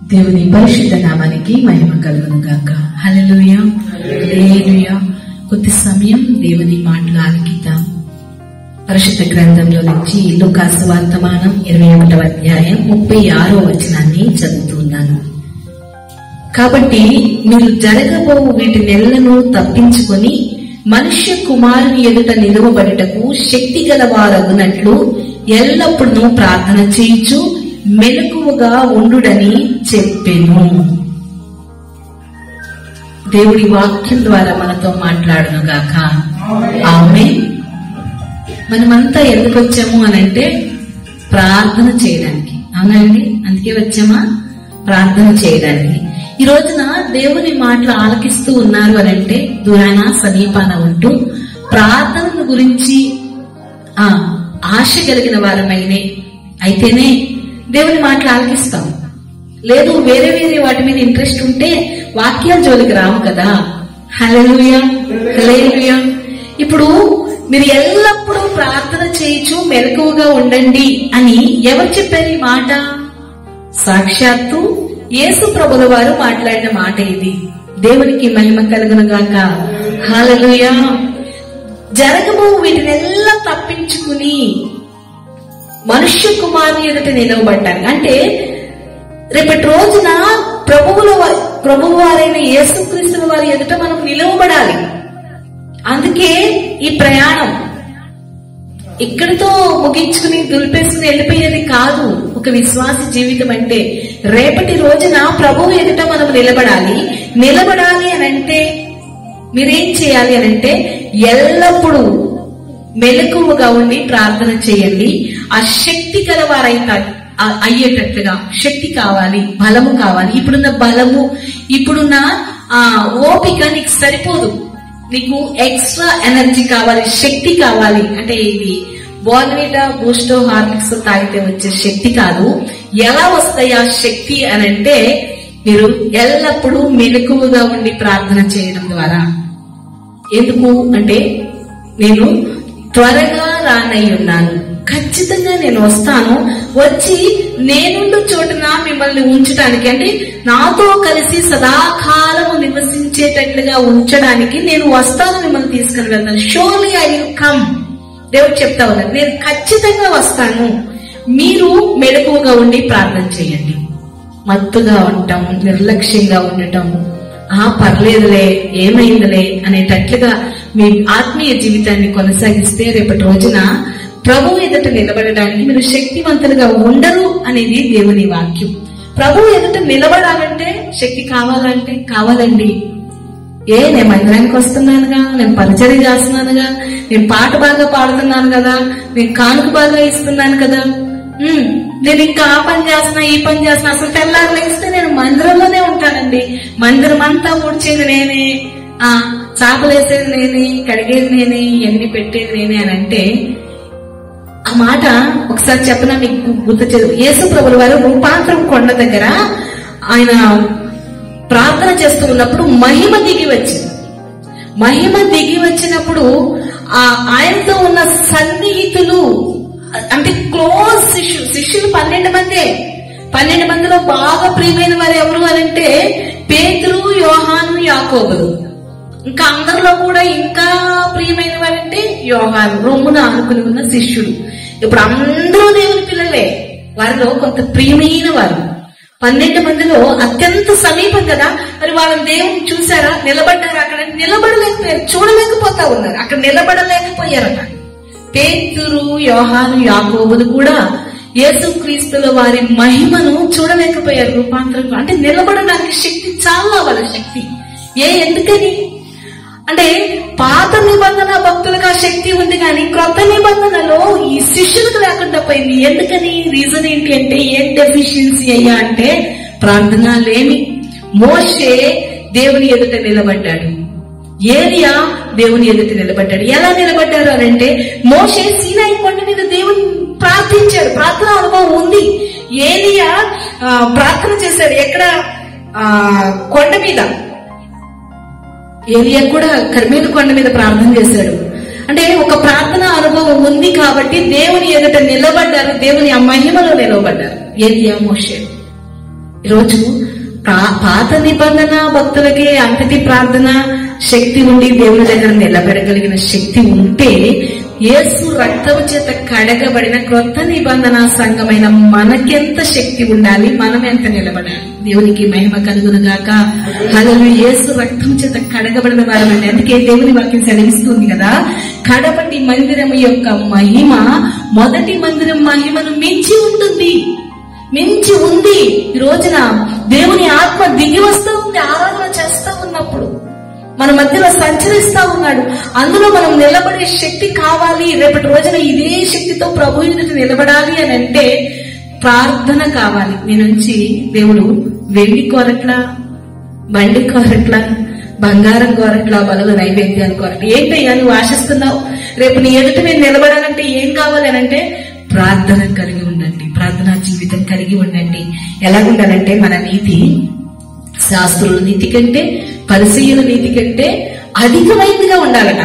దేవుని పరిశుద్ధ నామానికి మహిమ కలుగును గాక హల్లెలూయా హల్లెలూయా కొద్ది సమయం దేవుని మాటలు ఆలకిద్దాం పరిశుద్ధ గ్రంథంలో నుంచి లూకాసు వర్తమానం ఇరవై ఒకటవ అధ్యాయం ముప్పై ఆరో వచనాన్ని చదువుతున్నాను కాబట్టి మీరు జరగబో వీటి నెలలను తప్పించుకొని మనుష్య కుమారుని ఎదుట నిలువబడుటకు శక్తి గలవారగునట్లు ఎల్లప్పుడూ ప్రార్థన చేయుచు మెలకువగా ఉండుడని చెప్పెను దేవుడి వాక్యం ద్వారా మనతో మాట్లాడును గాక ఆమె మనమంతా ఎందుకు వచ్చాము అని అంటే ప్రార్థన చేయడానికి అవునండి అందుకే వచ్చామా ప్రార్థన చేయడానికి ఈ రోజున దేవుని మాటలు ఆలకిస్తూ ఉన్నారు అని అంటే దూరాన సమీపాన ఉంటూ ప్రార్థన గురించి ఆ ఆశ కలిగిన వారమైనే అయితేనే దేవుని మాటలు ఆలకిస్తాం లేదు వేరే వేరే వాటి మీద ఇంట్రెస్ట్ ఉంటే వాక్యాల జోలికి రావు కదా హలలుయా హలేలుయా ఇప్పుడు మీరు ఎల్లప్పుడూ ప్రార్థన చేయొచ్చు మెలకువగా ఉండండి అని ఎవరు చెప్పారు ఈ మాట సాక్షాత్తు యేసు ప్రభుల వారు మాట్లాడిన మాట ఇది దేవునికి మహిమ కలుగును గాక హాలలుయా జరగబో వీటినెల్లా తప్పించుకుని మనుష్య కుమారుని ఎదుట నిలవబడ్డాను అంటే రేపటి రోజున ప్రభువుల వా- ప్రభువు వారైన యేసుక్రీస్తుల వారి ఎదుట మనం నిలవబడాలి అందుకే ఈ ప్రయాణం ఇక్కడితో ముగించుకుని దులిపేసుకుని వెళ్ళిపోయేది కాదు ఒక విశ్వాస జీవితం అంటే రేపటి రోజున ప్రభువు ఎదుట మనం నిలబడాలి నిలబడాలి అని అంటే మీరేం చేయాలి అని అంటే ఎల్లప్పుడూ మెలకువగా ఉండి ప్రార్థన చేయండి ఆ శక్తి గలవారైతే ఆ- అయ్యేటట్లుగా శక్తి కావాలి బలము కావాలి ఇప్పుడున్న బలము ఇప్పుడున్న ఆ ఓపిక నీకు సరిపోదు నీకు ఎక్స్ట్రా ఎనర్జీ కావాలి శక్తి కావాలి అంటే ఇది బోర్నీటా బూస్టో హార్లిక్స్ తాగితే వచ్చే శక్తి కాదు ఎలా వస్తాయి ఆ శక్తి అని అంటే మీరు ఎల్లప్పుడూ మెలకువగా ఉండి ప్రార్థన చేయడం ద్వారా ఎందుకు అంటే నేను త్వరగా రానై ఉన్నాను ఖచ్చితంగా నేను వస్తాను వచ్చి నేనుండు చోటున మిమ్మల్ని ఉంచడానికి అంటే నాతో కలిసి సదాకాలము నివసించేటట్లుగా ఉంచడానికి నేను వస్తాను మిమ్మల్ని తీసుకుని వెళ్తాను షోలీ ఐ విల్ కమ్ దేవుడు చెప్తా ఉన్నారు నేను ఖచ్చితంగా వస్తాను మీరు మెలకువగా ఉండి ప్రార్థన చేయండి మత్తుగా ఉండటం నిర్లక్ష్యంగా ఉండటం ఆ పర్లేదులే ఏమైందిలే అనేటట్లుగా మీ ఆత్మీయ జీవితాన్ని కొనసాగిస్తే రేపటి రోజున ప్రభు ఎదుట నిలబడడానికి మీరు శక్తివంతులుగా ఉండరు అనేది దేవుని వాక్యం ప్రభు ఎదుట నిలబడాలంటే శక్తి కావాలంటే కావాలండి ఏ నేను మందిరానికి వస్తున్నానుగా నేను పరిచయం చేస్తున్నానుగా నేను పాట బాగా పాడుతున్నాను కదా నేను కానుక బాగా ఇస్తున్నాను కదా ఉమ్, నేను ఇంకా ఆ పని చేస్తున్నా ఈ పని చేస్తున్నా అసలు తెల్లారు లేస్తే నేను మందిరంలోనే ఉంటానండి మందిరం అంతా ఊడ్చేది నేనే ఆ చాపలేసేది నేనే కడిగేది నేనే ఇవన్నీ పెట్టేది నేనే అని అంటే ఆ మాట ఒకసారి చెప్పన మీకు గుర్తు చే యేసు ప్రభుల వారు రూపాంతరం కొండ దగ్గర ఆయన ప్రార్థన చేస్తూ ఉన్నప్పుడు మహిమ దిగి వచ్చింది మహిమ దిగి వచ్చినప్పుడు ఆ ఆయనతో ఉన్న సన్నిహితులు అంటే క్లోజ్ శిష్యులు శిష్యులు పన్నెండు మందే పన్నెండు మందిలో బాగా ప్రియమైన వారు ఎవరు అని అంటే పేతురు యోహాను యాకోబులు ఇంకా అందరిలో కూడా ఇంకా ప్రియమైన వారంటే యోహాను రొమ్మున ఆనుకుని ఉన్న శిష్యుడు ఇప్పుడు అందరూ దేవుని పిల్లలే వారిలో కొంత ప్రియమైన వారు పన్నెండు మందిలో అత్యంత సమీపం కదా మరి వాళ్ళని దేవుని చూసారా నిలబడ్డారు అక్కడ నిలబడలేకపోయారు చూడలేకపోతా ఉన్నారు అక్కడ నిలబడలేకపోయారట పేతురు యోహాను యాకోబులు కూడా యేసుక్రీస్తుల వారి మహిమను చూడలేకపోయారు రూపాంతరం అంటే నిలబడడానికి శక్తి చాలా వాళ్ళ శక్తి ఏ ఎందుకని అంటే పాత నిబంధన భక్తులకు ఆ శక్తి ఉంది కానీ క్రొత్త నిబంధనలో ఈ శిష్యులకు లేకుండా పోయింది ఎందుకని రీజన్ ఏంటి అంటే ఏం డెఫిషియన్సీ అయ్యా అంటే ప్రార్థన లేమి మోషే దేవుని ఎదుట నిలబడ్డాడు ఏలియా దేవుని ఎదుట నిలబడ్డాడు ఎలా నిలబడ్డారు అని అంటే మోషే సీనాయి కొండ మీద దేవుని ప్రార్థించాడు ప్రార్థన అనుభవం ఉంది ఏలియా ఆ, ప్రార్థన చేశాడు ఎక్కడ ఆ, కొండ మీద ఏలియా కూడా కర్మేలు కొండ మీద ప్రార్థన చేశాడు అంటే ఒక ప్రార్థన అనుభవం ఉంది కాబట్టి దేవుని ఎదుట నిలబడ్డారు దేవుని ఆ మహిమలో నిలబడ్డారు ఏలియా మోషే ఈరోజు ప్రా- పాత నిబంధన భక్తులకే అంతటి ప్రార్థన శక్తి ఉండి దేవుని దగ్గర నిలబెడగలిగిన శక్తి ఉంటే యేసు రక్తము చేత కడగబడిన క్రొత్త నిబంధన సంఘమైన మనకెంత శక్తి ఉండాలి మనం ఎంత నిలబడాలి దేవునికి మహిమ కలుగునుగాక హలలు యేసు రక్తం చేత కడగబడిన వారమండి అందుకే దేవుని వాక్యం సెలవిస్తుంది కదా కడపటి మందిరం యొక్క మహిమ మొదటి మందిరం మహిమను మించి ఉంటుంది మించి ఉంది ఈ రోజున దేవుని ఆత్మ దిగి వస్తూ ఉంది ఆరాధన చేస్తా ఉన్నప్పుడు మన మధ్యలో సంచరిస్తా ఉన్నాడు అందులో మనం నిలబడే శక్తి కావాలి రేపటి రోజున ఇదే శక్తితో ప్రభు ఎదుట నిలబడాలి అని అంటే ప్రార్థన కావాలి నీ నుంచి దేవుడు వెండి కోరట్లా బండి కోరట్లా బంగారం కోరట్లా బలుల నైవేద్యాలు కోరట్లా ఏంటయ్యా నువ్వు ఆశిస్తున్నావు రేపు నీ ఎదుట నేను నిలబడాలంటే ఏం కావాలి అని అంటే ప్రార్థన కలిగి ఉండండి ప్రార్థనా జీవితం కలిగి ఉండండి ఎలా ఉండాలంటే మన నీతి శాస్త్రుల నీతి కంటే పరిశీలన నీతి కంటే అధికమైనదిగా ఉండాలట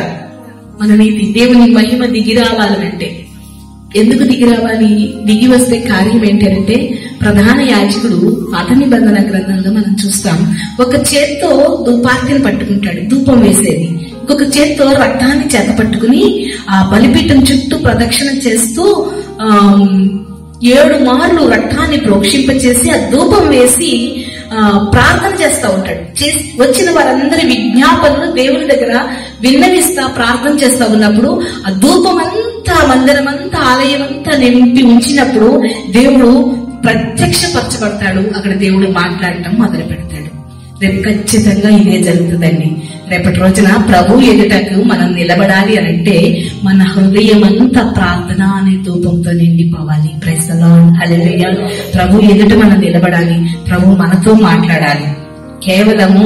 మన నీతి దేవుని మహిమ దిగి రావాలనంటే ఎందుకు దిగి రావాలి దిగి వస్తే కార్యం ఏంటంటే ప్రధాన యాజకుడు పాత నిబంధన గ్రంథంలో మనం చూస్తాం ఒక చేత్తో ధూపార్తిని పట్టుకుంటాడు ధూపం వేసేది ఇంకొక చేత్తో రక్తాన్ని చేత పట్టుకుని ఆ బలిపీఠం చుట్టూ ప్రదక్షిణ చేస్తూ ఆమ్, ఏడు మార్లు రక్తాన్ని ప్రోక్షింపచేసి ఆ ధూపం వేసి ఆ, ప్రార్థన చేస్తా ఉంటాడు చేసి వచ్చిన వారందరి విజ్ఞాపనలు దేవుని దగ్గర విన్నవిస్తా ప్రార్థన చేస్తా ఉన్నప్పుడు ఆ ధూపం అంతా మందిరం అంతా ఆలయం అంతా నింపి ఉంచినప్పుడు దేవుడు ప్రత్యక్షపరచబడతాడు అక్కడ దేవుడు మాట్లాడటం మొదలు పెడతాడు రేపు ఖచ్చితంగా ఇదే జరుగుతుందండి రేపటి రోజున ప్రభు ఎదుటకు మనం నిలబడాలి అని అంటే మన హృదయం అంతా ప్రార్థన అనే ధూపంతో నిండిపోవాలి ప్రైస్తలో హల్లెలూయా ప్రభు ఎదుట మనం నిలబడాలి ప్రభు మనతో మాట్లాడాలి కేవలము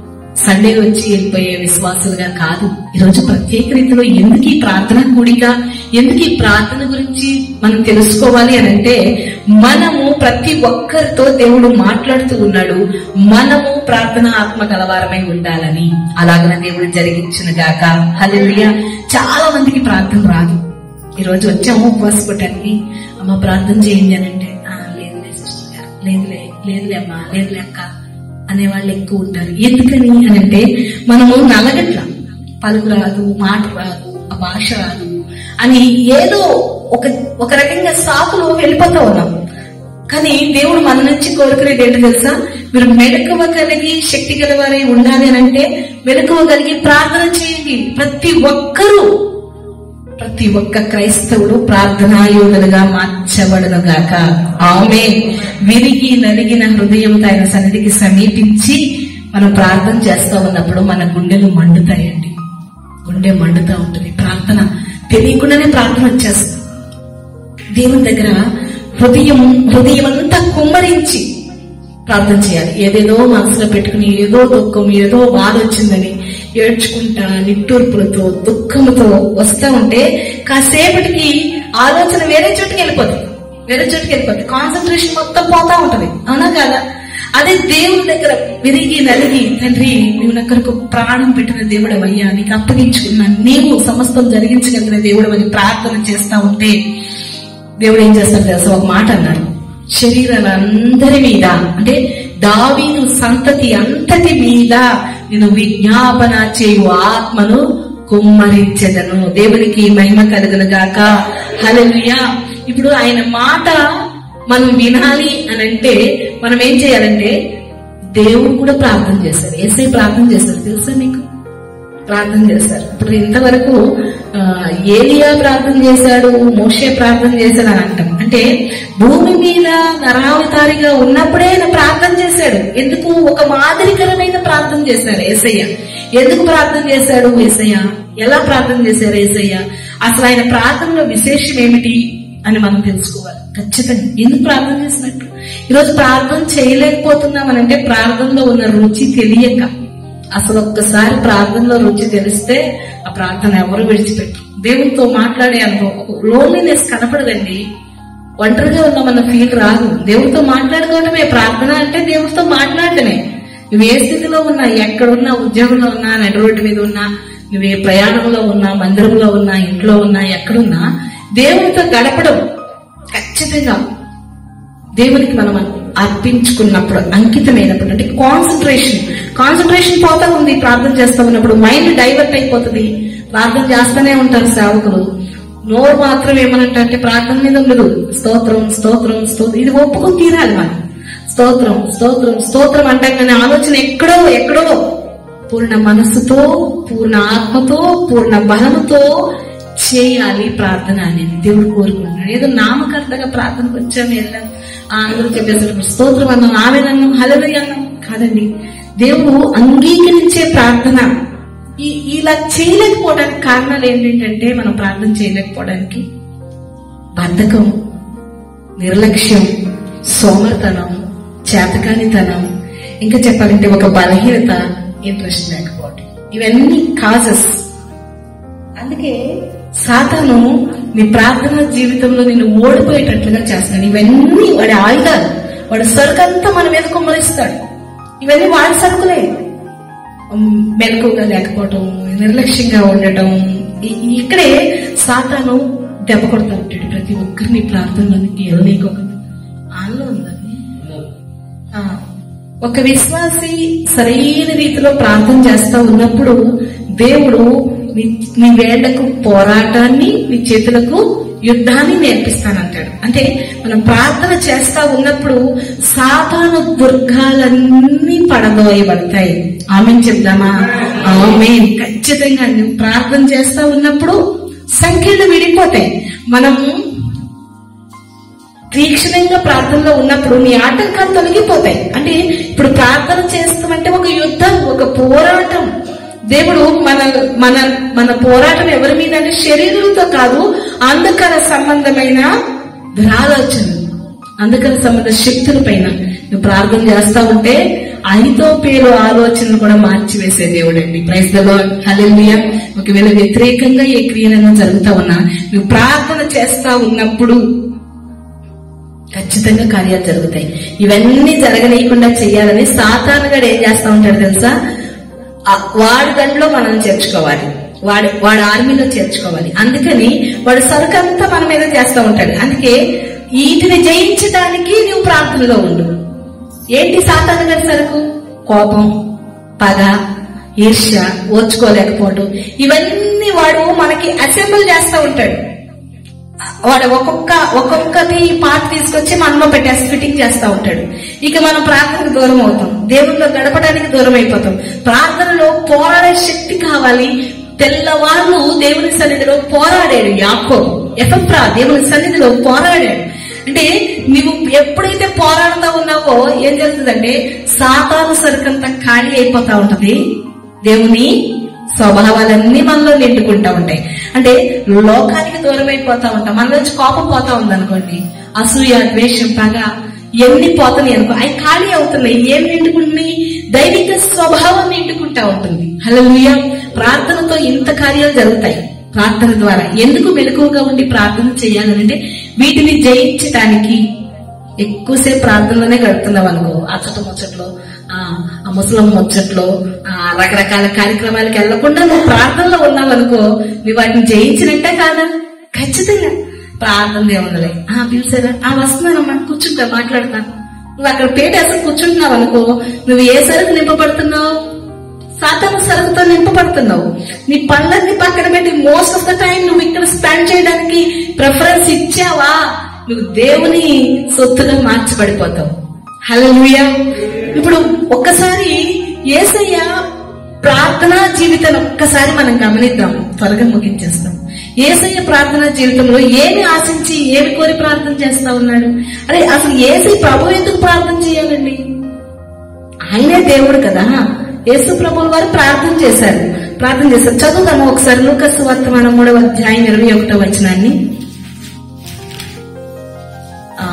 సండే వచ్చి వెళ్ళిపోయే విశ్వాసులుగా కాదు ఈరోజు ప్రత్యేక రీతిలో ఎందుకు ఈ ప్రార్థన కూడిక ఎందుకు ఈ ప్రార్థన గురించి మనం తెలుసుకోవాలి అని అంటే మనము ప్రతి ఒక్కరితో దేవుడు మాట్లాడుతూ ఉన్నాడు మనము ప్రార్థన ఆత్మ గలవారమై ఉండాలని అలాగన దేవుడు జరిగించిన గాక హల్లెలూయా చాలా మందికి ప్రార్థన రాదు ఈ రోజు వచ్చాము ఉపవాస పట్టడానికి అమ్మ ప్రార్థన చేయండి అని అంటే "ఆ, లేదులే సిస్టర్ గారు లేదులే లేదులే అమ్మా లేదులే అక్క అనేవాళ్ళు ఎక్కువ ఉంటారు ఎందుకని అని అంటే మనము నలగట్ల పలుకు రాదు మాట రాదు ఆ భాష రాదు అని ఏదో ఒక ఒక రకంగా సాకులో వెళ్ళిపోతూ ఉన్నాం కానీ దేవుడు మన నుంచి కోరుకునేది ఏంటో తెలుసా మీరు మెలకువ కలిగి శక్తి గలవారై ఉండాలి అని అంటే మెలకువ కలిగి ప్రార్థన చేయండి ప్రతి ఒక్కరూ ప్రతి ఒక్క క్రైస్తవుడు ప్రార్థనాయోగులుగా మార్చబడను గాక ఆమె విరిగి నలిగిన హృదయంతో ఆయన సన్నిధికి సమీపించి మనం ప్రార్థన చేస్తా ఉన్నప్పుడు మన గుండెలు మండుతాయండి గుండె మండుతా ఉంటుంది ప్రార్థన తెలియకుండానే ప్రార్థన వచ్చేస్తుంది దేవుని దగ్గర హృదయం హృదయం అంతా కుమ్మరించి ప్రార్థన చేయాలి ఏదేదో మనసులో పెట్టుకుని ఏదో దుఃఖం ఏదో బాధ వచ్చిందని ఏడ్చుకుంటా నిట్టూర్పులతో దుఃఖంతో వస్తా ఉంటే కాసేపటికి ఆలోచన వేరే చోటుకి వెళ్ళిపోతుంది వేరే చోటుకి వెళ్ళిపోతుంది కాన్సన్ట్రేషన్ మొత్తం పోతా ఉంటది అవునా కాదా అదే దేవుని దగ్గర విరిగి నలిగి తండ్రి నువ్వు నా కొరకు ప్రాణం పెట్టిన దేవుడు అయ్యా నీకు అప్పగించుకున్నా నీవు సమస్తం జరిగించగలిగిన దేవుడు అని ప్రార్థన చేస్తా ఉంటే దేవుడు ఏం చేస్తాడు తెలుసా ఒక మాట అన్నారు శరీరాలందరి మీద అంటే దావీదు సంతతి అంతటి మీద నేను విజ్ఞాపన చేయు ఆత్మను కుమ్మరించెదను దేవునికి మహిమ కలుగును గాక హల్లెలూయా ఇప్పుడు ఆయన మాట మనం వినాలి అని అంటే మనం ఏం చేయాలంటే దేవుడు కూడా ప్రార్థన చేశారు ఏసై ప్రార్థన చేశారు తెలుసా నీకు ప్రార్థన చేశారు ఇప్పుడు ఇంతవరకు ఆ, ఏలియా ప్రార్థన చేశాడు మోషే ప్రార్థన చేశాడు అని అంటాం అంటే భూమి మీద నరావతారిగా ఉన్నప్పుడే ఆయన ప్రార్థన చేశాడు ఎందుకు ఒక మాదిరికరమైన ప్రార్థన చేశారు ఏసయ్య ఎందుకు ప్రార్థన చేశాడు ఏసయ్య ఎలా ప్రార్థన చేశారు ఏసయ్య అసలు ఆయన ప్రార్థనలో విశేషం ఏమిటి అని మనం తెలుసుకోవాలి ఖచ్చితంగా ఎందుకు ప్రార్థన చేసినట్టు ఈరోజు ప్రార్థన చేయలేకపోతున్నాం అని అంటే ప్రార్థనలో ఉన్న రుచి తెలియక అసలు ఒక్కసారి ప్రార్థనలో రుచి తెలిస్తే ఆ ప్రార్థన ఎవరు విడిచిపెట్టరు దేవునితో మాట్లాడే అనుభవం లోన్లీనెస్ కనపడదండి ఒంటరిగా ఉన్నామన్న ఫీల్ రాదు దేవుడితో మాట్లాడుకోవడమే ప్రార్థన అంటే దేవుడితో మాట్లాడటమే నువ్వు ఏ స్థితిలో ఉన్నా ఎక్కడున్నా ఉద్యోగంలో ఉన్నా నడి రోడ్డు మీద ఉన్నా నువ్వు ఏ ప్రయాణంలో ఉన్నా మందిరంలో ఉన్నా ఇంట్లో ఉన్నా ఎక్కడున్నా దేవుడితో గడపడం ఖచ్చితంగా దేవునికి మనం అర్పించుకున్నప్పుడు అంకితమైనప్పుడు అంటే కాన్సన్ట్రేషన్ కాన్సన్ట్రేషన్ పోతా ఉంది ప్రార్థన చేస్తా ఉన్నప్పుడు మైండ్ డైవర్ట్ అయిపోతుంది ప్రార్థన చేస్తూనే ఉంటారు సేవకులు నోరు మాత్రం ఏమనంటే అంటే ప్రార్థన మీద ఉండదు స్తోత్రం స్తోత్రం స్తోత్రం ఇది ఒప్పుకొని తీరాలి మనం స్తోత్రం స్తోత్రం స్తోత్రం అంటాం కానీ ఆలోచన ఎక్కడో ఎక్కడో పూర్ణ మనస్సుతో పూర్ణ ఆత్మతో పూర్ణ బలముతో చేయాలి ప్రార్థన అనేది దేవుడు కోరుకుంటున్నాడు ఏదో నామకర్తగా ప్రార్థనకు వచ్చాము వెళ్ళాం ఆ అందరూ చెప్పేసారు స్తోత్రం అన్నాం ఆవేదన్నం హలవి అన్నాం కాదండి దేవుడు అంగీకరించే ప్రార్థన ఈ ఇలా చేయలేకపోవడానికి కారణాలు ఏంటంటే మనం ప్రార్థన చేయలేకపోవడానికి బద్ధకం నిర్లక్ష్యం సోమర్తనం చేతకానితనం ఇంకా చెప్పాలంటే ఒక బలహీనత ఇంట్రెస్ట్ లేకపోవడం ఇవన్నీ కాజెస్ అందుకే సాతాను నీ ప్రార్థన జీవితంలో నిన్ను ఓడిపోయేటట్లుగా చేస్తాడు ఇవన్నీ వాడి ఆయుధాలు వాడి సరుకు అంతా మన మీద కుమ్మరిస్తాడు ఇవన్నీ వాడి సరుకులే ఉమ్, మెలకువగా లేకపోవటం నిర్లక్ష్యంగా ఉండటం ఇ- ఇక్కడే సాతాను దెబ్బ కొడతా ఉంటాడు ప్రతి ఒక్కరిని ప్రార్థనలోనికి ఏదో నీకొకటి ఆలో ఉందండి ఆ, ఒక విశ్వాసి సరైన రీతిలో ప్రార్థన చేస్తా ఉన్నప్పుడు దేవుడు నీ నీ వేళ్లకు పోరాటాన్ని నీ చేతులకు యుద్ధాన్ని నేర్పిస్తానంటాడు అంటే మనం ప్రార్థన చేస్తా ఉన్నప్పుడు సాతాను దుర్గాలన్నీ పడదోయబడతాయి ఆమె చెప్దామా ఆమె ఖచ్చితంగా నువ్వు ప్రార్థన చేస్తా ఉన్నప్పుడు సంఖ్యలు విడిపోతాయి మనము తీక్షణంగా ప్రార్థనలో ఉన్నప్పుడు నీ ఆటంకాలు తొలగిపోతాయి అంటే ఇప్పుడు ప్రార్థన చేస్తామంటే ఒక యుద్ధం ఒక పోరాటం దేవుడు మన మన మన పోరాటం ఎవరి మీద అంటే శరీరంతో కాదు అంధకార సంబంధమైన దురాలోచనలు అంధకార సంబంధ శక్తుల పైన నువ్వు ప్రార్థన చేస్తా ఉంటే ఐదో పేరు ఆలోచనలు కూడా మార్చివేసే దేవుడు అండి ప్రైజ్ ద లార్డ్ హల్లెలూయా ఒకవేళ వ్యతిరేకంగా ఏ క్రియలైనా జరుగుతా ఉన్నా నువ్వు ప్రార్థన చేస్తా ఉన్నప్పుడు ఖచ్చితంగా కార్యాలు జరుగుతాయి ఇవన్నీ జరగనీయకుండా చేయాలని సాతానుగాడు ఏం చేస్తా ఉంటాడు తెలుసా ఆ వాడి దాంట్లో మనం చేర్చుకోవాలి వాడి వాడి ఆర్మీలో చేర్చుకోవాలి అందుకని వాడు సరుకంతా మన మీద చేస్తూ ఉంటాడు అందుకే వీటిని జయించడానికి నువ్వు ప్రార్థనలో ఉండు ఏంటి సాతాను గారి సరుకు కోపం పగ ఈర్ష్య ఓర్చుకోలేకపోవడం ఇవన్నీ వాడు మనకి అసెంబుల్ చేస్తూ ఉంటాడు వాడు ఒక్కొక్క ఒక్కొక్కటి పార్ట్ తీసుకొచ్చి మనలో పెట్టేసి ఫిట్టింగ్ చేస్తా ఉంటాడు ఇక మనం ప్రార్థనకు దూరం అవుతాం దేవుల్లో గడపడానికి దూరం అయిపోతాం ప్రార్థనలో పోరాడే శక్తి కావాలి తెల్లవార్లు దేవుని సన్నిధిలో పోరాడాడు యాకో ఎఫ్రా దేవుని సన్నిధిలో పోరాడాడు అంటే నువ్వు ఎప్పుడైతే పోరాడుతూ ఉన్నావో ఏం జరుగుతుందంటే సాతాను సరుకంతా ఖాళీ అయిపోతా ఉంటది దేవుని స్వభావాలన్నీ మనలో నిండుకుంటా ఉంటాయి అంటే లోకానికి దూరం అయిపోతా ఉంటాం మన నుంచి కోపం పోతా ఉంది అనుకోండి అసూయ ద్వేషం పగ ఎన్ని పోతున్నాయి అనుకో అవి ఖాళీ అవుతున్నాయి ఏం నిండుకుంటున్నాయి దైవిక స్వభావం నిండుకుంటా ఉంటుంది హల్లెలూయా ప్రార్థనతో ఇంత కార్యాలు జరుగుతాయి ప్రార్థన ద్వారా ఎందుకు మెలకువగా ఉండి ప్రార్థన చేయాలంటే వీటిని జయించడానికి ఎక్కువసేపు ప్రార్థనలోనే గడుపుతున్నావు అనుకో అచ్చట ముచ్చట్లో ఆ ఆ ముసలం ముచ్చట్లో ఆ రకరకాల కార్యక్రమాలకు వెళ్లకుండా నువ్వు ప్రార్థనలో ఉన్నావు అనుకో నువ్వు వాటిని జయించినట్టే కాదా ఖచ్చితంగా ప్రార్థన ఏముందలే ఆ పిలిచారా ఆ వస్తున్నానమ్మా కూర్చుంటా మాట్లాడతాను నువ్వు అక్కడ పేటేసి కూర్చుంటున్నావు అనుకో నువ్వు ఏ సరుకు నింపబడుతున్నావు సాతాను సరుకుతో నింపబడుతున్నావు నీ పనులన్నీ పక్కన పెట్టి మోస్ట్ ఆఫ్ ద టైం నువ్వు ఇక్కడ స్పెండ్ చేయడానికి ప్రిఫరెన్స్ ఇచ్చావా నువ్వు దేవుని సొత్తుగా మార్చబడిపోతావు హలో ఇప్పుడు ఒక్కసారి ఏసయ్య ప్రార్థనా జీవితాన్ని ఒక్కసారి మనం గమనిద్దాం త్వరగా ముగించేస్తాం ఏసయ్య ప్రార్థనా జీవితంలో ఏమి ఆశించి ఏమి కోరి ప్రార్థన చేస్తా ఉన్నాడు అరే అసలు ఏసై ప్రభు ఎందుకు ప్రార్థన చేయాలండి ఆయనే దేవుడు కదా యేసు ప్రభుల వారు ప్రార్థన చేశారు ప్రార్థన చేశారు చదువుతాము ఒకసారి లూకస్ వర్తమానం మూడవ అధ్యాయం ఇరవై ఒకటో వచనాన్ని ఆ,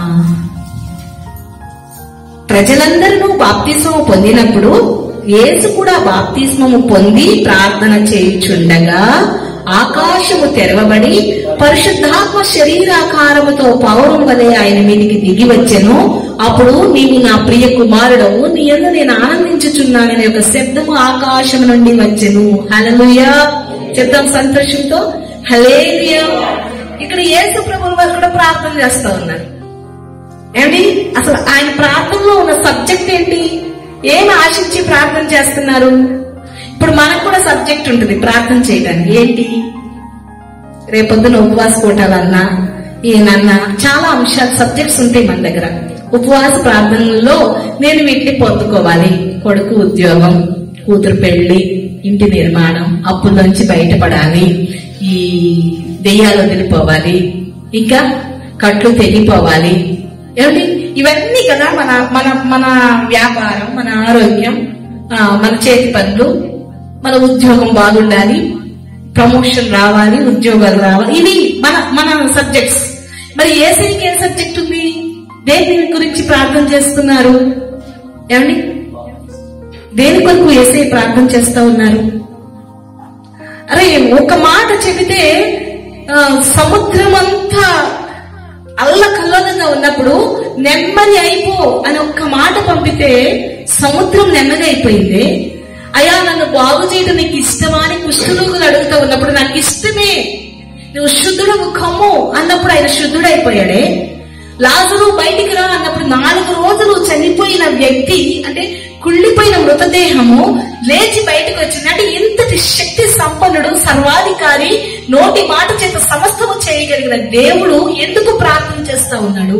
ప్రజలందరూ బాప్తిస్మము పొందినప్పుడు యేసు కూడా బాప్తిస్మము పొంది ప్రార్థన చేయుచుండగా ఆకాశము తెరవబడి పరిశుద్ధాత్మ శరీరాకారముతో పౌరం వలె ఆయన మీదికి దిగి వచ్చెను అప్పుడు నీవు నా ప్రియ కుమారుడవు నీ యందు నేను ఆనందించుచున్నాననే ఒక శబ్దము ఆకాశం నుండి వచ్చెను హలలుయా చెప్తాం సంతోషంతో హలేలుయా ఇక్కడ యేసు ప్రభుల వారు కూడా ప్రార్థన చేస్తా ఉన్నారు ఏమండి అసలు ఆయన ప్రార్థనలో ఉన్న సబ్జెక్ట్ ఏంటి ఏం ఆశించి ప్రార్థన చేస్తున్నారు ఇప్పుడు మనకు కూడా సబ్జెక్ట్ ఉంటుంది ప్రార్థన చేయడానికి ఏంటి రేపొద్దున ఉపవాస కోటాలన్నా ఈయనన్నా చాలా అంశాలు సబ్జెక్ట్స్ ఉంటాయి మన దగ్గర ఉపవాస ప్రార్థనలో నేను వీటిని పొందుకోవాలి కొడుకు ఉద్యోగం కూతురు పెళ్లి ఇంటి నిర్మాణం అప్పుల్లోంచి బయటపడాలి ఈ దెయ్యాలు వదిలిపోవాలి ఇంకా కట్లు తెగిపోవాలి ఏమండి ఇవన్నీ కదా మన మన మన వ్యాపారం మన ఆరోగ్యం ఆ, మన చేతి పనులు మన ఉద్యోగం బాగుండాలి ప్రమోషన్ రావాలి ఉద్యోగాలు రావాలి ఇవి మన మన సబ్జెక్ట్స్ మరి ఏసైకి ఏం సబ్జెక్ట్ ఉంది దేని గురించి ప్రార్థన చేస్తున్నారు ఏమండి దేని కొరకు ఏసై ప్రార్థన చేస్తా ఉన్నారు అరే ఒక మాట చెబితే ఆ, సముద్రం అంతా అల్లకల్లోలంగా ఉన్నప్పుడు నెమ్మది అయిపో అని ఒక్క మాట పంపితే సముద్రం నెమ్మది అయిపోయింది అయ్యా నన్ను బాగు చేయడం నీకు ఇష్టమా అని కుష్ఠరోగులు అడుగుతూ ఉన్నప్పుడు నాకు ఇష్టమే నువ్వు శుద్ధుడు కమ్ము అన్నప్పుడు ఆయన శుద్ధుడైపోయాడే లాజరు బయటికి రా అన్నప్పుడు నాలుగు రోజులు చనిపోయిన వ్యక్తి అంటే కుళ్ళిపోయిన మృతదేహము లేచి బయటకు వచ్చింది అంటే ఇంతటి శక్తి సంపన్నుడు సర్వాధికారి నోటి మాట చేత సమస్తము చేయగలిగిన దేవుడు ఎందుకు ప్రార్థన చేస్తా ఉన్నాడు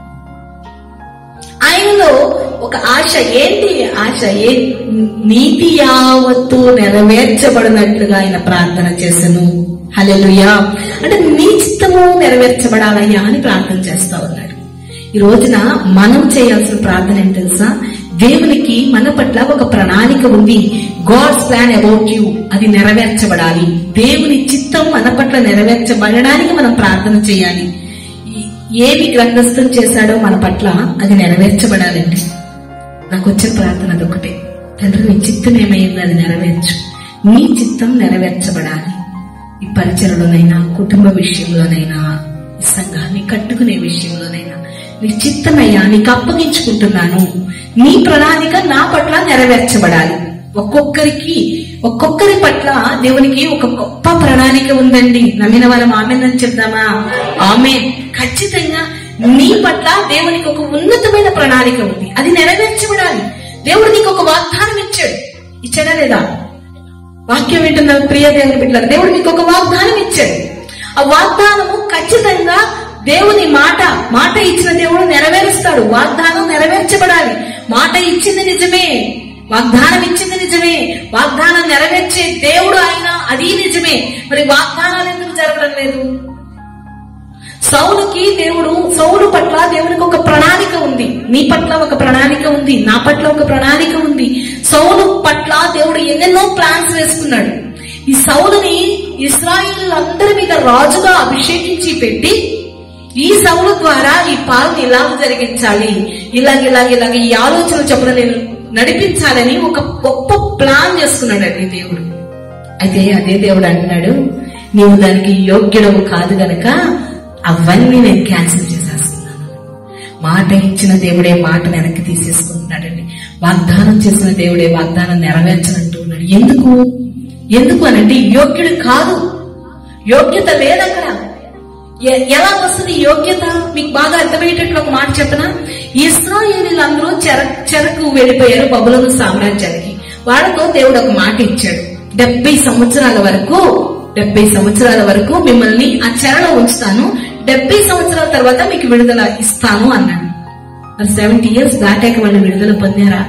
ఆయనలో ఒక ఆశ ఏంటి ఆశ ఏ నీతి యావత్తు నెరవేర్చబడినట్లుగా ఆయన ప్రార్థన చేసను హల్లెలూయా అంటే నీ చిత్తము నెరవేర్చబడాలయ్యా అని ప్రార్థన చేస్తా ఉన్నాడు ఈ రోజున మనం చేయాల్సిన ప్రార్థన ఏంటి తెలుసా దేవునికి మన పట్ల ఒక ప్రణాళిక ఉంది గాడ్స్ ప్లాన్ అబౌట్ యూ అది నెరవేర్చబడాలి దేవుని చిత్తం మన పట్ల నెరవేర్చబడడానికి మనం ప్రార్థన చేయాలి ఈ- ఏమి గ్రంథస్థం చేశాడో మన పట్ల అది నెరవేర్చబడాలండి నాకు వచ్చిన ప్రార్థన అదొకటే తండ్రి నీ చిత్తం ఏమైంది అది నెరవేర్చు నీ చిత్తం నెరవేర్చబడాలి ఈ పరిచయలోనైనా కుటుంబ విషయంలోనైనా ఈ సంఘాన్ని కట్టుకునే విషయంలోనైనా నీ చిత్తమయ్యా నీకు అప్పగించుకుంటున్నాను నీ ప్రణాళిక నా పట్ల నెరవేర్చబడాలి ఒక్కొక్కరికి ఒక్కొక్కరి పట్ల దేవునికి ఒక గొప్ప ప్రణాళిక ఉందండి నమ్మిన వాళ్ళం ఆమెనని చెప్దామా ఆమె ఖచ్చితంగా నీ పట్ల దేవునికి ఒక ఉన్నతమైన ప్రణాళిక ఉంది అది నెరవేర్చబడాలి దేవుడు నీకు ఒక వాగ్దానం ఇచ్చాడు ఇచ్చాడా లేదా వాక్యం వింటున్న ప్రియ దేవుని బిడ్డలు దేవుడు మీకు ఒక వాగ్దానం ఇచ్చాడు ఆ వాగ్దానము ఖచ్చితంగా దేవుని మాట మాట ఇచ్చిన దేవుడు నెరవేరుస్తాడు వాగ్దానం నెరవేర్చబడాలి మాట ఇచ్చింది నిజమే వాగ్దానం ఇచ్చింది నిజమే వాగ్దానం నెరవేర్చే దేవుడు ఆయన అది నిజమే మరి వాగ్దానాలు ఎందుకు జరగడం లేదు సౌలుకి దేవుడు సౌలు పట్ల దేవునికి ఒక ప్రణాళిక ఉంది నీ పట్ల ఒక ప్రణాళిక ఉంది నా పట్ల ఒక ప్రణాళిక ఉంది సౌలు పట్ల దేవుడు ఎన్నెన్నో ప్లాన్స్ వేసుకున్నాడు ఈ సౌలుని ఇస్రాయిల్ అందరి మీద రాజుగా అభిషేకించి పెట్టి ఈ సౌలు ద్వారా ఈ పాలన ఇలాగ జరిగించాలి ఇలాగ ఇలాగ ఇలాగ ఈ ఆలోచన చొప్పున నేను నడిపించాలని ఒక గొప్ప ప్లాన్ చేసుకున్నాడండి దేవుడు అయితే అదే దేవుడు అంటున్నాడు నీవు దానికి యోగ్యుడవు కాదు గనక అవన్నీ నేను క్యాన్సిల్ చేసేస్తున్నాను మాట ఇచ్చిన దేవుడే మాట వెనక్కి తీసేసుకుంటున్నాడండి వాగ్దానం చేసిన దేవుడే వాగ్దానం నెరవేర్చనంటూ ఉన్నాడు ఎందుకు ఎందుకు అనంటే యోగ్యుడు కాదు యోగ్యత లేదక్కడ ఎ- ఎలా వస్తుంది ఈ యోగ్యత మీకు బాగా అర్థమయ్యేటట్లు ఒక మాట చెప్పనా ఇస్రాయేలీలందరూ చెర చెరకు వెళ్ళిపోయారు బబులను సామ్రాజ్యానికి వాళ్ళతో దేవుడు ఒక మాట ఇచ్చాడు డెబ్బై సంవత్సరాల వరకు డెబ్బై సంవత్సరాల వరకు మిమ్మల్ని ఆ చెరలో ఉంచుతాను డెబ్బై సంవత్సరాల తర్వాత మీకు విడుదల ఇస్తాను అన్నాడు మరి సెవెంటీ ఇయర్స్ దాటాక వాళ్ళు విడుదల పొందారా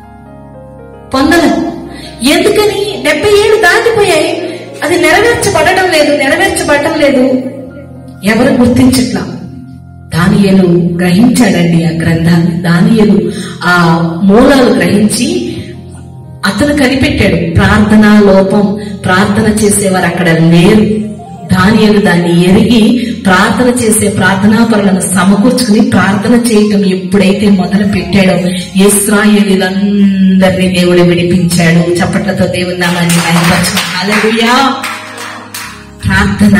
పొందలేదు ఎందుకని డెబ్బై ఏళ్ళు దాటిపోయాయి అది నెరవేర్చబడడం లేదు నెరవేర్చబడటం లేదు ఎవరు గుర్తించట్లా దానియలు గ్రహించాడండి ఆ గ్రంథాన్ని దానియలు ఆ మూలాలు గ్రహించి అతను కనిపెట్టాడు ప్రార్థనా లోపం ప్రార్థన చేసేవారు అక్కడ లేరు దానియలు దాన్ని ఎరిగి ప్రార్థన చేసే ప్రార్థనా పరులను సమకూర్చుకుని ప్రార్థన చేయటం ఎప్పుడైతే మొదలు పెట్టాడో ఇస్రాయేలీలందరినీ దేవుడు విడిపించాడు చప్పట్లతో దేవుని నామాన్ని మహిమపరచు. హల్లెలూయా ప్రార్థన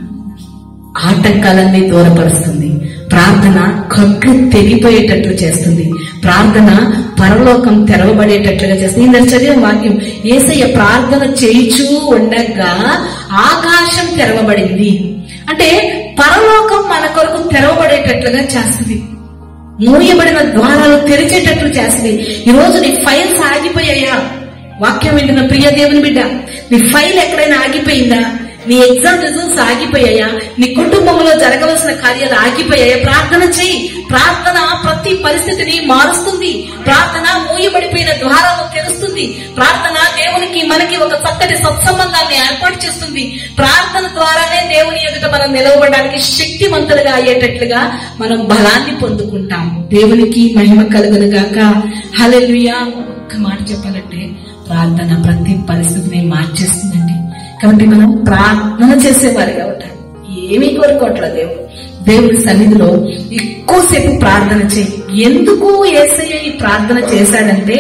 ఆటంకాలన్నీ దూరపరుస్తుంది ప్రార్థన కట్లు తెగిపోయేటట్లు చేస్తుంది ప్రార్థన పరలోకం తెరవబడేటట్లుగా చేస్తుంది ఇందరు చదివిన వాక్యం ఏసయ్య ప్రార్థన చేయిచూ ఉండగా ఆకాశం తెరవబడింది అంటే పరలోకం మన కొరకు తెరవబడేటట్లుగా చేస్తుంది మూయబడిన ద్వారాలు తెరిచేటట్లు చేస్తుంది ఈ రోజు నీ ఫైల్స్ ఆగిపోయాయా వాక్యం వింటున్న ప్రియ దేవుని బిడ్డ నీ ఫైల్ ఎక్కడైనా ఆగిపోయిందా నీ ఎగ్జామ్ రిజల్ట్స్ ఆగిపోయాయా నీ కుటుంబంలో జరగవలసిన కార్యాలు ఆగిపోయాయా ప్రార్థన చేయి ప్రార్థన ప్రతి పరిస్థితిని మారుస్తుంది ప్రార్థన మూయబడిపోయిన ద్వారాలను తెరుస్తుంది ప్రార్థన దేవునికి మనకి ఒక చక్కటి సత్సంబంధాన్ని ఏర్పాటు చేస్తుంది ప్రార్థన ద్వారానే దేవుని ఎదుట మనం నిలవడానికి శక్తివంతులుగా అయ్యేటట్లుగా మనం బలాన్ని పొందుకుంటాం దేవునికి మహిమ కలుగును గాక హల్లెలూయా ఒక్క మాట చెప్పాలంటే ప్రార్థన ప్రతి పరిస్థితిని మార్చేస్తుందండి కాబట్టి మనం ప్రార్థన చేసేవారిగా ఉంటాం ఏమీ కోరుకోవట్లేదు దేవుడు దేవుడి సన్నిధిలో ఎక్కువసేపు ప్రార్థన చేయి ఎందుకు ఏసయ్య ఈ ప్రార్థన చేశాడంటే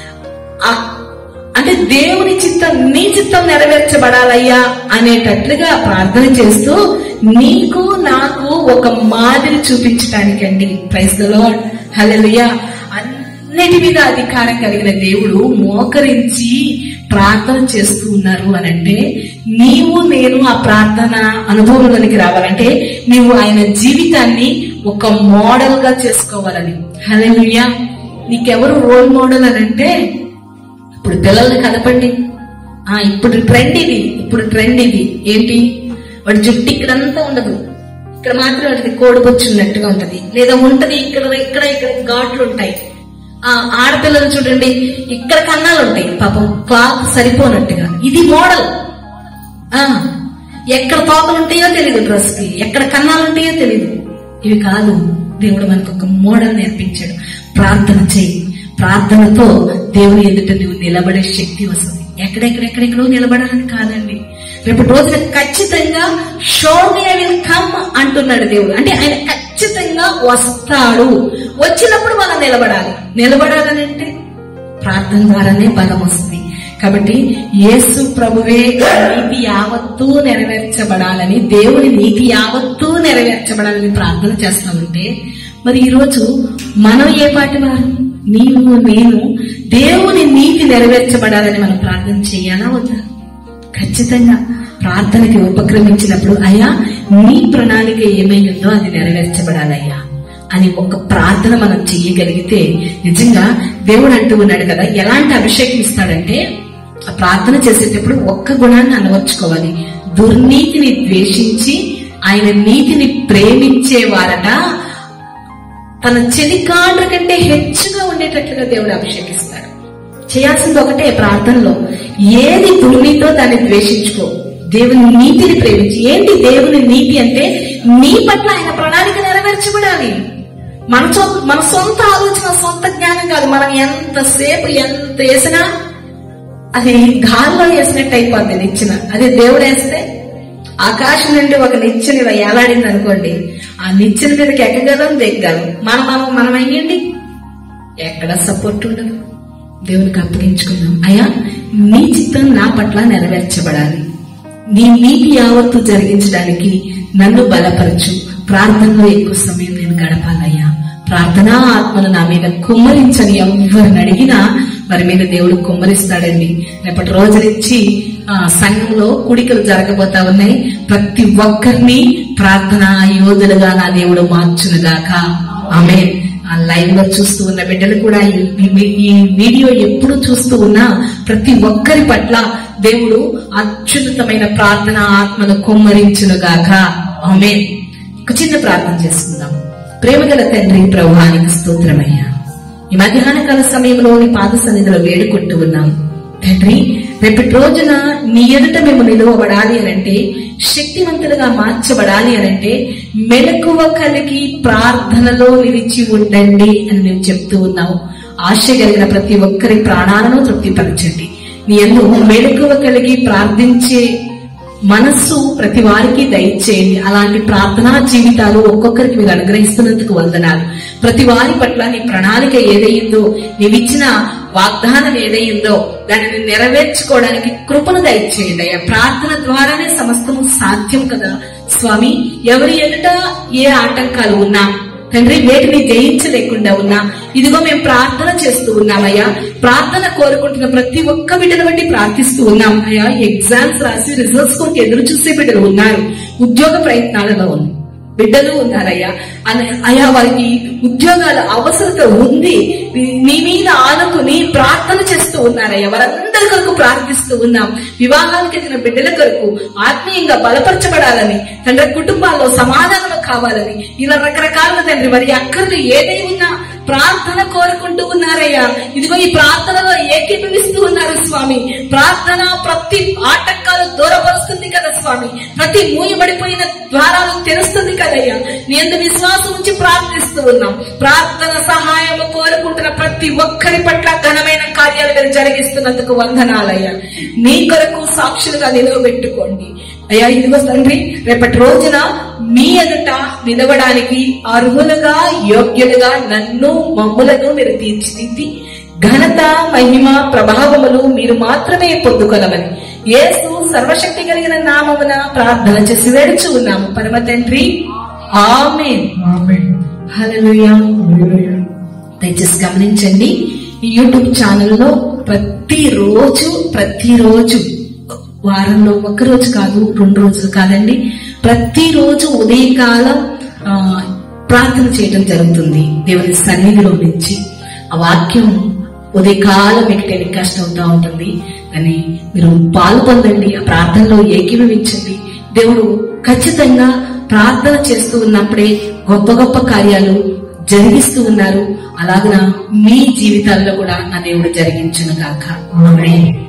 ఆ- అంటే దేవుని చిత్తం నీ చిత్తం నెరవేర్చబడాలయ్యా అనేటట్లుగా ప్రార్థన చేస్తూ నీకు నాకు ఒక మాదిరి చూపించడానికండి ప్రైజ్ ద లార్డ్ హల్లెలూయా అన్నిటి మీద అధికారం కలిగిన దేవుడు మోకరించి ప్రార్థన చేస్తూ ఉన్నారు అని అంటే నీవు నేను ఆ ప్రార్థన అనుభవంలోనికి రావాలంటే నీవు ఆయన జీవితాన్ని ఒక మోడల్ గా చేసుకోవాలని హల్లెలూయా నీకెవరు రోల్ మోడల్ అని అంటే ఇప్పుడు పిల్లల్ని కలపండి ఆ ఇప్పుడు ట్రెండ్ ఇది ఇప్పుడు ట్రెండ్ ఇది ఏంటి వాడి జుట్టు ఇక్కడంతా ఉండదు ఇక్కడ మాత్రం వాటికి కోడిపొచ్చున్నట్టుగా ఉంటది లేదా ఉంటది ఇక్కడ ఇక్కడ ఇక్కడ ఘాట్లు ఉంటాయి ఆ ఆడపిల్లలు చూడండి ఇక్కడ కన్నాలు ఉంటాయి పాపం క్లాత్ సరిపోనట్టుగా ఇది మోడల్ ఆ ఎక్కడ తోకలు ఉంటాయో తెలియదు డ్రెస్ కి ఎక్కడ కన్నాలు ఉంటాయో తెలియదు ఇవి కాదు దేవుడు మనకు ఒక మోడల్ నేర్పించాడు ప్రార్థన చేయి ప్రార్థనతో దేవుని ఎదుట నువ్వు నిలబడే శక్తి వస్తుంది ఎక్కడెక్కడెక్కడెక్కడో నిలబడాలని కాదండి రేపటి రోజున ఖచ్చితంగా షో మే విల్ కమ్ అంటున్నాడు దేవుడు అంటే ఆయన ఖచ్చితంగా వస్తాడు వచ్చినప్పుడు మనం నిలబడాలి నిలబడాలని అంటే ప్రార్థన ద్వారానే బలం వస్తుంది కాబట్టి యేసు ప్రభువే నీతి యావత్తూ నెరవేర్చబడాలని దేవుని నీతి యావత్తూ నెరవేర్చబడాలని ప్రార్థన చేస్తామంటే మరి ఈరోజు మనం ఏ పాటి వారు నీవు నేను దేవుని నీతి నెరవేర్చబడాలని మనం ప్రార్థన చేయాలా వద్దా ఖచ్చితంగా ప్రార్థనకి ఉపక్రమించినప్పుడు అయ్యా నీ ప్రణాళిక ఏమై ఉందో అది నెరవేర్చబడాలయ్యా అని ఒక ప్రార్థన మనం చెయ్యగలిగితే నిజంగా దేవుడు అంటూ ఉన్నాడు కదా ఎలాంటి అభిషేకం ఇస్తాడంటే ఆ ప్రార్థన చేసేటప్పుడు ఒక్క గుణాన్ని అనవర్చుకోవాలి దుర్నీతిని ద్వేషించి ఆయన నీతిని ప్రేమించేవారట తన చెలికాండ్ర కంటే హెచ్చుగా ఉండేటట్లుగా దేవుడు అభిషేకిస్తాడు చేయాల్సింది ఒకటే ప్రార్థనలో ఏది దుర్నీతో దాన్ని ద్వేషించుకో దేవుని నీతిని ప్రేమించి ఏంటి దేవుని నీతి అంటే నీ పట్ల ఆయన ప్రణాళిక నెరవేర్చబడాలి మన సొ- మన సొంత ఆలోచన సొంత జ్ఞానం కాదు మనం ఎంతసేపు ఎంత వేసినా అది గాల్లో వేసినట్టు అయిపోద్ది నిచ్చిన అదే దేవుడు వేస్తే ఆకాశం నుండి ఒక నిచ్చెన ఇలా ఏలాడింది అనుకోండి ఆ నిచ్చెన మీదకి ఎక్కగలం దిగ్గలం మనం మనం మనం అయ్యండి ఎక్కడ సపోర్ట్ ఉండదు దేవునికి అప్పగించుకుందాం అయ్యా నీ చిత్తం నా పట్ల నెరవేర్చబడాలి నీ నీతి యావత్తు జరిగించడానికి నన్ను బలపరచు ప్రార్థనలో ఎక్కువ సమయం నేను గడపాలయ్యా ప్రార్థనా ఆత్మను నా మీద కుమ్మరించని ఎవరిని అడిగినా వారి మీద దేవుడు కుమ్మరిస్తాడండి రేపటి రోజు నుంచి ఆ, సంఘంలో కుడికలు జరగబోతా ఉన్నాయి ప్రతి ఒక్కరిని ప్రార్థనా యోధులుగా నా దేవుడు మార్చునుగాక ఆమె ఆ లైవ్ లో చూస్తూ ఉన్న బిడ్డలు కూడా ఈ- ఈ- ఈ వీడియో ఎప్పుడు చూస్తూ ఉన్నా ప్రతి ఒక్కరి పట్ల దేవుడు అత్యున్నతమైన ప్రార్థన ఆత్మను కుమ్మరించునుగాక ఆమె ఒక చిన్న ప్రార్థన చేసుకుందాం ప్రేమగల తండ్రి ప్రభువానికి స్తోత్రమయ్యా ఈ మధ్యాహ్న కాల సమయంలో నీ పాద సన్నిధిలో వేడుకుంటూ ఉన్నాం తండ్రి రేపటి రోజున నీ ఎదుట మేము నిలువబడాలి అనంటే శక్తివంతులుగా మార్చబడాలి అనంటే మెలకువ కలిగి ప్రార్థనలో నిలిచి ఉండండి అని నువ్వు చెప్తూ ఉన్నావు ఆశ కలిగిన ప్రతి ఒక్కరి ప్రాణాలను తృప్తిపరచండి నీ ఎందు మెలకువ కలిగి ప్రార్థించే మనస్సు ప్రతి వారికి దయచేయండి అలాంటి ప్రార్థనా జీవితాలు ఒక్కొక్కరికి మీరు అనుగ్రహిస్తున్నందుకు వందనాలు ప్రతి వారి పట్ల నీ ప్రణాళిక ఏదైందో నీవిచ్చిన వాగ్దానం ఏదైందో దానిని నెరవేర్చుకోవడానికి కృపను దయచేయండి అయ్యా ప్రార్థన ద్వారానే సమస్తము సాధ్యం కదా స్వామి ఎవరి ఎదుట ఏ ఆటంకాలు ఉన్నా తండ్రి వేటిని జయించలేకుండా ఉన్నా ఇదిగో మేము ప్రార్థన చేస్తూ ఉన్నామయ్యా ప్రార్థన కోరుకుంటున్న ప్రతి ఒక్క బిడ్డను బట్టి ప్రార్థిస్తూ ఉన్నాం అయ్యా ఎగ్జామ్స్ రాసి రిజల్ట్స్ కొరకు ఎదురు చూసే బిడ్డలు ఉన్నారు ఉద్యోగ ప్రయత్నాలలో ఉంది బిడ్డలు ఉన్నారయ్యా అన- అయ్యా వారికి ఉద్యోగాల అవసరత ఉంది నీ మీద ఆనుకుని ప్రార్థన చేస్తూ ఉన్నారయ్యా వారందరి కొరకు ప్రార్థిస్తూ ఉన్నాం వివాహానికి ఎదిగిన బిడ్డల కొరకు ఆత్మీయంగా బలపరచబడాలని తండ్రి కుటుంబాల్లో సమాధానం కావాలని ఇలా రకరకాల తండ్రి వారి అక్కర్లు ఏదై ఉన్నా ప్రార్థన కోరుకుంటూ ఉన్నారయ్యా ఇదిగో ఈ ప్రార్థనలో ఏకీభవిస్తూ ఉన్నారు స్వామి ప్రార్థన ప్రతి ఆటంకాలు దూరపరుస్తుంది కదా స్వామి ప్రతి మూయబడిపోయిన ద్వారాలు తెరుస్తుంది కదయ్యా నీ అందు విశ్వాసం ఉంచి ప్రార్థిస్తూ ఉన్నాం ప్రార్థన సహాయం కోరుకుంటున్న ప్రతి ఒక్కరి పట్ల ఘనమైన కార్యాలు మీరు జరిగిస్తున్నందుకు వందనాలయ్యా నీ కొరకు సాక్షులుగా నిలవబెట్టుకోండి అయ్యా ఇదిగో తండ్రి రేపటి రోజున మీ ఎదుట నిలవడానికి అర్హులుగా యోగ్యులుగా నన్ను మమ్ములను మీరు తీర్చిదిద్ది ఘనత మహిమ ప్రభావములు మీరు మాత్రమే పొందుకొనమని యేసు సర్వశక్తి కలిగిన నామమున ప్రార్థన చేసి వేడుచు ఉన్నాము పరమ తండ్రి ఆమేన్ ఆమేన్. హల్లెలూయా హల్లెలూయా. దయచేసి గమనించండి ఈ యూట్యూబ్ ఛానల్లో ప్రతిరోజు ప్రతిరోజు వారంలో ఒక రోజు కాదు రెండు రోజులు కాదండి ప్రతిరోజు ఉదయకాలం ఆ, ప్రార్థన చేయడం జరుగుతుంది దేవుని సన్నిధిలో నుంచి ఆ వాక్యం ఉదయకాలం మీకు టెలికాస్ట్ అవుతా ఉంటుంది అని మీరు పాలు పొందండి ఆ ప్రార్థనలో ఏకీభవించండి దేవుడు ఖచ్చితంగా ప్రార్థన చేస్తూ ఉన్నప్పుడే గొప్ప గొప్ప కార్యాలు జరిగిస్తూ ఉన్నారు అలాగన మీ జీవితాల్లో కూడా నా దేవుడు జరిగించును గాక ఆమేన్